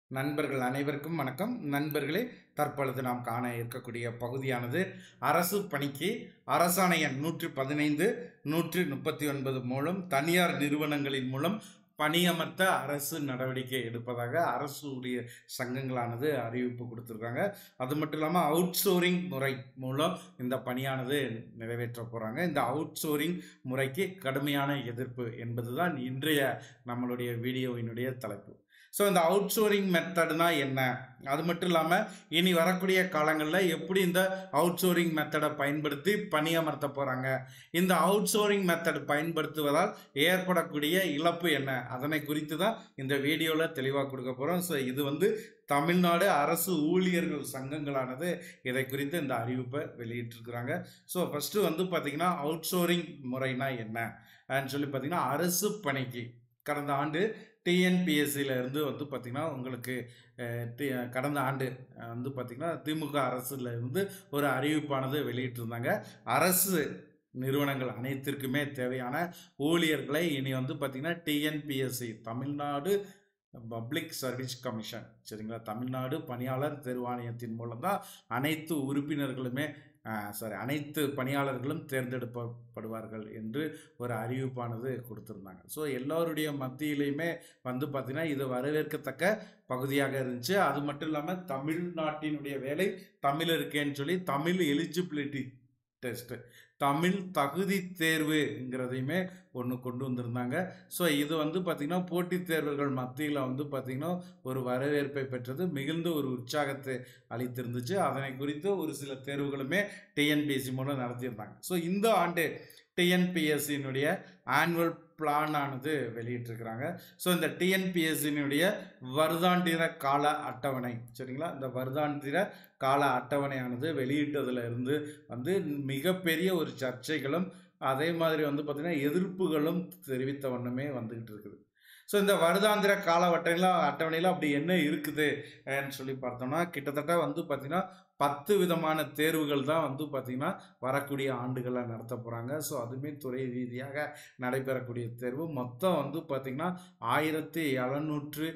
நண்பர்கள் அனைவருக்கும் வணக்கம் நண்பர்களே தற்பொழுது நாம் காண இருக்கக்கூடிய பகுதியானது அரசு பணிக்கு அரசாணை எண் நூற்றி பதினைந்து நூற்றி முப்பத்தி ஒன்பது மூலம் தனியார் நிறுவனங்களின் மூலம் பணியமர்த்த அரசு நடவடிக்கை எடுப்பதாக அரசு ஊழியர் சங்கங்களானது அறிவிப்பு கொடுத்துருக்காங்க அது மட்டும் இல்லாமல் அவுட்சோரிங் முறை மூலம் இந்த பணியானது நிறைவேற்ற போகிறாங்க இந்த அவுட்சோரிங் முறைக்கு கடுமையான எதிர்ப்பு என்பதுதான் இன்றைய நம்மளுடைய வீடியோவினுடைய தலைப்பு ஸோ இந்த அவுட்சோரிங் மெத்தட்னா என்ன அது மட்டும் இல்லாமல் இனி வரக்கூடிய காலங்களில் எப்படி இந்த அவுட்சோரிங் மெத்தடை பயன்படுத்தி பணியமர்த்த போகிறாங்க இந்த அவுட்சோரிங் மெத்தட் பயன்படுத்துவதால் ஏற்படக்கூடிய இழப்பு என்ன அதனை குறித்து தான் இந்த வீடியோவில் தெளிவாக கொடுக்க போகிறோம் ஸோ இது வந்து தமிழ்நாடு அரசு ஊழியர்கள் சங்கங்களானது இதை குறித்து இந்த அறிவிப்பை வெளியிட்டிருக்கிறாங்க ஸோ ஃபஸ்ட்டு வந்து பார்த்திங்கன்னா அவுட்சோரிங் முறைனா என்ன அப்படின்னு சொல்லி பார்த்திங்கன்னா அரசு பணிக்கு கடந்த ஆண்டு டிஎன்பிஎஸ்சியில் இருந்து வந்து பார்த்திங்கன்னா உங்களுக்கு அஹ், டி- கடந்த ஆண்டு அஹ், வந்து பார்த்திங்கன்னா திமுக அரசுல இருந்து ஒரு அறிவிப்பானது வெளியிட்டிருந்தாங்க அரசு நிறுவனங்கள் அனைத்திற்குமே தேவையான ஊழியர்களை இனி வந்து பார்த்திங்கன்னா TNPSC Tamil Nadu public service commission சரிங்களா தமிழ்நாடு பணியாளர் தேர்வாணையத்தின் மூலம் தான் அனைத்து உறுப்பினர்களுமே சாரி அனைத்து பணியாளர்களும் தேர்ந்தெடுக்கப்படுவார்கள் என்று ஒரு அறிவிப்பானது கொடுத்துருந்தாங்க ஸோ எல்லோருடைய மத்தியிலையுமே வந்து பார்த்திங்கன்னா இது வரவேற்கத்தக்க பகுதியாக இருந்துச்சு அது மட்டும் இல்லாமல் தமிழ்நாட்டினுடைய வேலை தமிழ் இருக்கேன்னு சொல்லி தமிழ் எலிஜிபிலிட்டி டெஸ்ட்டு தமிழ் தகுதி தேர்வுங்கிறதையுமே ஒன்று கொண்டு வந்திருந்தாங்க ஸோ இது வந்து பார்த்திங்கன்னா போட்டித் தேர்வுகள் மத்தியில் வந்து பார்த்திங்கன்னா ஒரு வரவேற்பை பெற்றது மிகுந்த ஒரு உற்சாகத்தை அளித்திருந்துச்சு அதனை குறித்து ஒரு சில தேர்வுகளுமே டிஎன்பிஎஸ்சி மூலம் நடத்தியிருந்தாங்க ஸோ இந்த ஆண்டு டிஎன்பிஎஸ்சியினுடைய ஆனுவல் பிளானானது வெளியிட்டிருக்கிறாங்க ஸோ இந்த டிஎன்பிஎஸ்சியினுடைய வருடாந்திர கால அட்டவணை சரிங்களா இந்த வருடாந்திர கால அட்டவணையானது வெளியிட்டதுல இருந்து வந்து மிகப்பெரிய ஒரு சர்ச்சைகளும் அதே மாதிரி வந்து பார்த்திங்கன்னா எதிர்ப்புகளும் தெரிவித்த வண்ணமே வந்துக்கிட்டு இருக்குது ஸோ இந்த வருடாந்திர கால அட்டவணையில் அட்டவணையில் அப்படி என்ன இருக்குது ன்னு சொல்லி பார்த்தோம்னா கிட்டத்தட்ட வந்து பார்த்திங்கன்னா பத்து விதமான தேர்வுகள் தான் வந்து பார்த்திங்கன்னா வரக்கூடிய ஆண்டுகளில் நடத்த போகிறாங்க ஸோ அதுவுமே துறை ரீதியாக நடைபெறக்கூடிய தேர்வு மொத்தம் வந்து பார்த்திங்கன்னா ஆயிரத்தி எழுநூற்று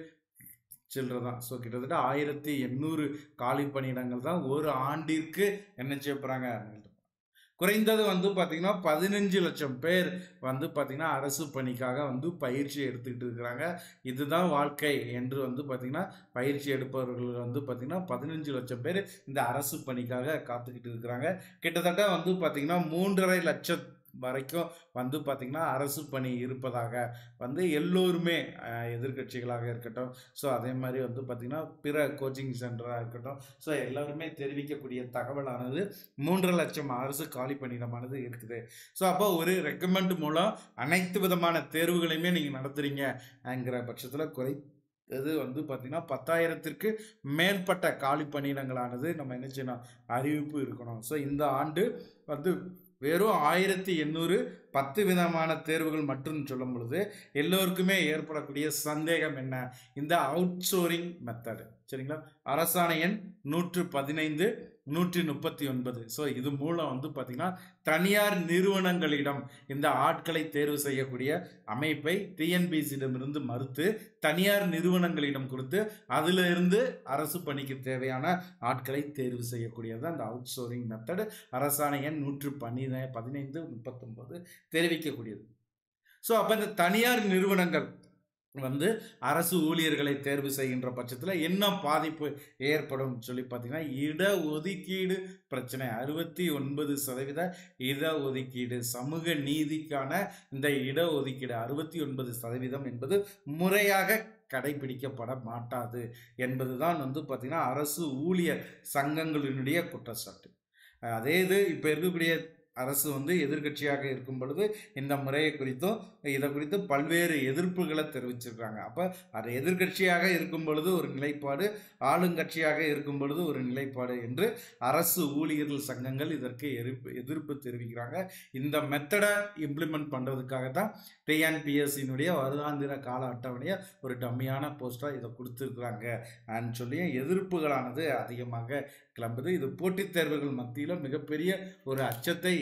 சில்லற தான் ஸோ கிட்டத்தட்ட ஆயிரத்தி எண்ணூறு காலி பணியிடங்கள் தான் ஒரு ஆண்டிற்கு என்ன செய்ய போகிறாங்க குறைந்தது வந்து பார்த்திங்கன்னா பதினஞ்சு லட்சம் பேர் வந்து பார்த்திங்கன்னா அரசு பணிக்காக வந்து பயிற்சி எடுத்துக்கிட்டு இருக்கிறாங்க இதுதான் வாழ்க்கை என்று வந்து பார்த்திங்கன்னா பயிற்சி எடுப்பவர்கள் வந்து பார்த்திங்கன்னா பதினஞ்சு லட்சம் பேர் இந்த அரசு பணிக்காக காத்துக்கிட்டு இருக்கிறாங்க கிட்டத்தட்ட வந்து பார்த்திங்கன்னா மூன்றரை லட்சம் வரைக்கும் வந்து பார்த்திங்கன்னா அரசு பணி இருப்பதாக வந்து எல்லோருமே அஹ், எதிர்க்கட்சிகளாக இருக்கட்டும் ஸோ அதே மாதிரி வந்து பார்த்திங்கன்னா பிற கோச்சிங் சென்டராக இருக்கட்டும் ஸோ எல்லாருமே தெரிவிக்கக்கூடிய தகவலானது மூன்றரை லட்சம் அரசு காலி பணியிடமானது இருக்குது ஸோ அப்போ ஒரு ரெக்கமெண்ட் மூலம் அனைத்து விதமான தேர்வுகளையுமே நீங்கள் நடத்துகிறீங்கங்கிற பட்சத்தில் குறை இது வந்து பார்த்திங்கன்னா பத்தாயிரத்திற்கு மேற்பட்ட காலி பணியிடங்களானது நம்ம என்ன செய்யணும் அறிவிப்பு இருக்கணும் ஸோ இந்த ஆண்டு வந்து வெறும் ஆயிரத்தி எண்ணூறு பத்து விதமான தேர்வுகள் மட்டும் சொல்லும் பொழுது எல்லோருக்குமே ஏற்படக்கூடிய சந்தேகம் என்ன இந்த அவுட்சோரிங் மெத்தடு சரிங்களா அரசாணை எண் நூற்று பதினைந்து நூற்றி முப்பத்தி ஒன்பது ஸோ இது மூலம் வந்து பார்த்திங்கன்னா தனியார் நிறுவனங்களிடம் இந்த ஆட்களை தேர்வு செய்யக்கூடிய அமைப்பை டிஎன்பிசியிடமிருந்து மறுத்து தனியார் நிறுவனங்களிடம் கொடுத்து அதிலிருந்து அரசு பணிக்கு தேவையான ஆட்களை தேர்வு செய்யக்கூடியது அந்த அவுட் சோரிங் மெத்தடு அரசாணை எண் நூற்று பன்னின பதினைந்து முப்பத்தொன்பது தெரிவிக்கக்கூடியது ஸோ அப்போ இந்த தனியார் நிறுவனங்கள் வந்து அரசு ஊழியர்களை தேர்வு செய்கின்ற பட்சத்தில் என்ன பாதிப்பு ஏற்படும் சொல்லி பார்த்தீங்கன்னா இட ஒதுக்கீடு பிரச்சனை அறுபத்தி ஒன்பது சதவீத இட ஒதுக்கீடு சமூக நீதிக்கான இந்த இட ஒதுக்கீடு அறுபத்தி ஒன்பது சதவீதம் என்பது முறையாக கடைபிடிக்கப்பட மாட்டாது என்பதுதான் வந்து பார்த்திங்கன்னா அரசு ஊழியர் சங்கங்களினுடைய குற்றச்சாட்டு அஹ் அதே இது இப்போ இருக்கக்கூடிய அரசு வந்து எதிர்க்கட்சியாக இருக்கும் பொழுது இந்த முறையை குறித்தும் இதை குறித்து பல்வேறு எதிர்ப்புகளை தெரிவிச்சிருக்காங்க அப்போ அது எதிர்க்கட்சியாக இருக்கும் பொழுது ஒரு நிலைப்பாடு ஆளுங்கட்சியாக இருக்கும் பொழுது ஒரு நிலைப்பாடு என்று அரசு ஊழியர்கள் சங்கங்கள் இதற்கு எதிர்ப்பு எதிர்ப்பு தெரிவிக்கிறாங்க இந்த மெத்தடை இம்ப்ளிமெண்ட் பண்ணுறதுக்காக தான் டிஎன்பிஎஸ்சியினுடைய வருடாந்திர கால அட்டவணையை ஒரு டம்மியான போஸ்ட்டாக இதை கொடுத்துருக்குறாங்க அப்படின்னு சொல்லி எதிர்ப்புகளானது அதிகமாக கிளம்புது இது போட்டித் தேர்வுகள் மத்தியில் மிகப்பெரிய ஒரு அச்சத்தை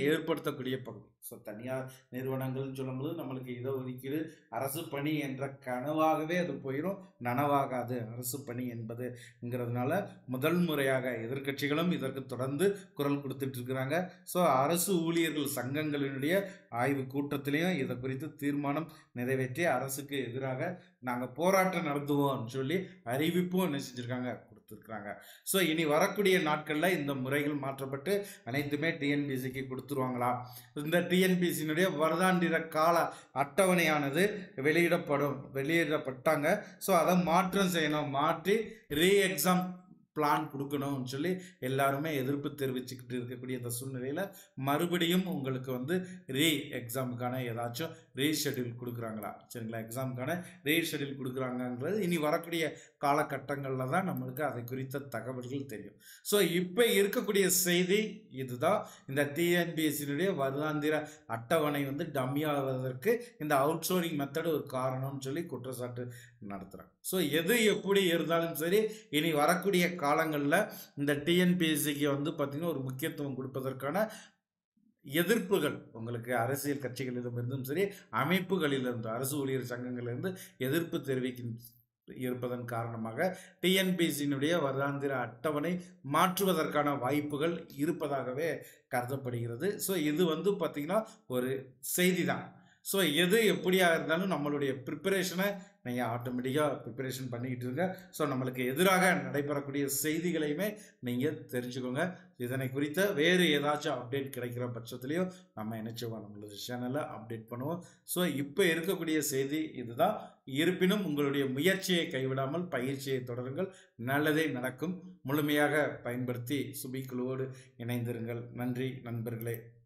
ஏற்படுத்தக்கூடிய பகுதி ஸோ தனியார் நிறுவனங்கள்னு சொல்லும்போது நம்மளுக்கு இட ஒதுக்கீடு அரசு பணி என்ற கனவாகவே அது போயிடும் நனவாகாது அரசு பணி என்பதுங்கிறதுனால முதல் முறையாக எதிர்க்கட்சிகளும் இதற்கு தொடர்ந்து குரல் கொடுத்துட்டு இருக்கிறாங்க ஸோ அரசு ஊழியர்கள் சங்கங்களினுடைய ஆய்வு கூட்டத்திலையும் இதை குறித்து தீர்மானம் நிறைவேற்றி அரசுக்கு எதிராக நாங்கள் போராட்டம் நடத்துவோம்னு சொல்லி அறிவிப்பும் என்ன செஞ்சுருக்காங்க கொடுத்துருக்குறாங்க ஸோ இனி வரக்கூடிய நாட்களில் இந்த முறைகள் மாற்றப்பட்டு அனைத்துமே டிஎன்பிசிக்கு கொடுத்துருவாங்களா இந்த டிஎன்பிசியினுடைய வருடாந்திர கால அட்டவணையானது வெளியிடப்படும் வெளியிடப்பட்டாங்க ஸோ அதை மாற்றம் செய்யணும் மாற்றி ரீ எக்ஸாம் பிளான் கொடுக்கணும்னு சொல்லி எல்லாருமே எதிர்ப்பு தெரிவிச்சுக்கிட்டு இருக்கக்கூடிய இந்த சூழ்நிலையில் மறுபடியும் உங்களுக்கு வந்து ரீ எக்ஸாமுக்கான ஏதாச்சும் ரீஷெடியூல் கொடுக்குறாங்களா சரிங்களா எக்ஸாமுக்கான ரீஷெடியூல் கொடுக்குறாங்கன்றது இனி வரக்கூடிய காலகட்டங்களில் தான் நம்மளுக்கு அதை குறித்த தகவல்கள் தெரியும் ஸோ இப்போ இருக்கக்கூடிய செய்தி இதுதான் இந்த டிஎன்பிஎஸ்சியினுடைய வருடாந்திர அட்டவணை வந்து டம்மி ஆவதற்கு இந்த அவுட்சோரிங் மெத்தடு ஒரு காரணம்னு சொல்லி குற்றச்சாட்டு நடத்துகிறாங்க ஸோ எது எப்படி இருந்தாலும் சரி இனி வரக்கூடிய காலங்களில் இந்த டிஎன்பிஎஸ்சிக்கு வந்து பார்த்திங்கன்னா ஒரு முக்கியத்துவம் கொடுப்பதற்கான எதிர்ப்புகள் உங்களுக்கு அரசியல் கட்சிகளிடமிருந்தும் சரி அமைப்புகளிலிருந்து அரசு ஊழியர் சங்கங்களிலிருந்து எதிர்ப்பு தெரிவிக்கும் இருப்பதன் காரணமாக டிஎன்பிசியினுடைய வருடாந்திர அட்டவணை மாற்றுவதற்கான வாய்ப்புகள் இருப்பதாகவே கருதப்படுகிறது ஸோ இது வந்து பார்த்திங்கன்னா ஒரு செய்தி தான் ஸோ எது எப்படியாக இருந்தாலும் நம்மளுடைய ப்ரிப்பரேஷனை நீங்கள் ஆட்டோமேட்டிக்காக ப்ரிப்பரேஷன் பண்ணிக்கிட்டு இருங்க ஸோ நம்மளுக்கு எதிராக நடைபெறக்கூடிய செய்திகளையுமே நீங்கள் தெரிஞ்சுக்கோங்க இதனை குறித்த வேறு ஏதாச்சும் அப்டேட் கிடைக்கிற பட்சத்துலேயும் நம்ம நினச்சிவோம் நம்மளோட சேனலை அப்டேட் பண்ணுவோம் ஸோ இப்போ இருக்கக்கூடிய செய்தி இதுதான் இருப்பினும் உங்களுடைய முயற்சியை கைவிடாமல் பயிற்சியை தொடருங்கள் நல்லதே நடக்கும் முழுமையாக பயன்படுத்தி சுபி குழுவோடு இணைந்திருங்கள் நன்றி நண்பர்களே